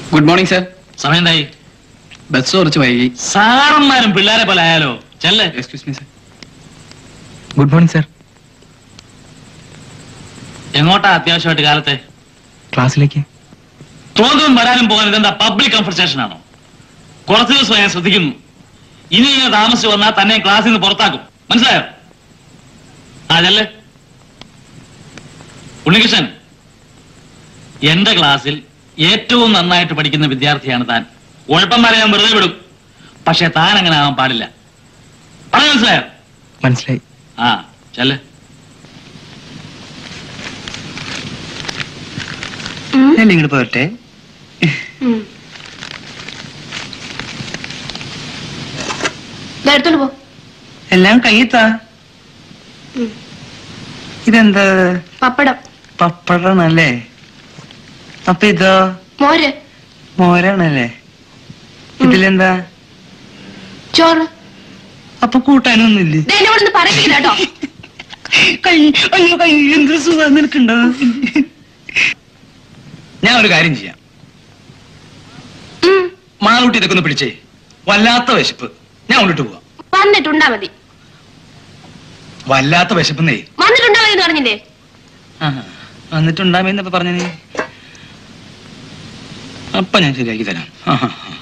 Good morning sir സമയം എന്തായി bus കുറച്ച് വൈകി സാറന്മാരും പിള്ളേരെ പോലെ ആയാലോ ചെല്ലേ excuse me sir good morning sir എങ്ങോട്ടാ അത്യാവശ്യമായിട്ട് കാലത്തെ ക്ലാസ്സിലേക്ക് തോന്നും വരാനും പോകാൻ ഇതെന്താ പബ്ലിക് കൺഫർസേഷൻ ആണോ കുറച്ച് ദിവസം ഞാൻ ശ്രദ്ധിക്കുന്നു ഇനി ഇങ്ങനെ താമസിച്ച് വന്നാൽ തന്നെ ക്ലാസ്സിൽ നിന്ന് പുറത്താക്കും മനസ്സിലായോ ആ ചെല്ലേ ഉണ്ണികൃഷ്ണൻ എന്റെ ക്ലാസ്സിൽ ഏറ്റവും നന്നായിട്ട് പഠിക്കുന്ന വിദ്യാർത്ഥിയാണ് താൻ ഉഴപ്പന്മാരെ ഞാൻ വെറുതെ വിടും പക്ഷെ താൻ അങ്ങനെ ആവാൻ പാടില്ല പറഞ്ഞു മനസ്സിലായോ മനസ്സിലായി ആ ചെല്ലേ ഞാൻ ഇങ്ങോട്ട് പോരട്ടെ എടുത്തോണ്ട് പോ എല്ലാം കയ്യെത്താ ഉം. ഇതെന്താ പപ്പടം പപ്പടാണല്ലേ അപ്പൊ ഇതോ മോര് മോരാണല്ലേ ഇതിലെന്താ ചോറ് അപ്പൊ കൂട്ടാനൊന്നുമില്ലേ ദേ, എന്നെ ഇവിടെ നിന്ന് പറയില്ല കേട്ടോ കൈ അയ്യോ കൈ എന്ത് സുഖം നിനക്കുണ്ടോ ഞാൻ ഒരു കാര്യം ചെയ്യാം ഉം. മാളൂട്ടി ഇതൊക്കെ ഒന്ന് പിടിച്ചേ വല്ലാത്ത വിശപ്പ് ഞാൻ കൊണ്ടിട്ട് പോവാം വന്നിട്ടുണ്ടാ മതി വല്ലാത്ത വിശപ്പെന്നേ വന്നിട്ടുണ്ടാ മതി എന്ന് പറഞ്ഞില്ലേ വന്നിട്ടുണ്ടാമെന്നപ്പോ പറഞ്ഞു നീ അപ്പൊ ഞാൻ ശരിയാക്കി തരാം ആ, ആ, ആ.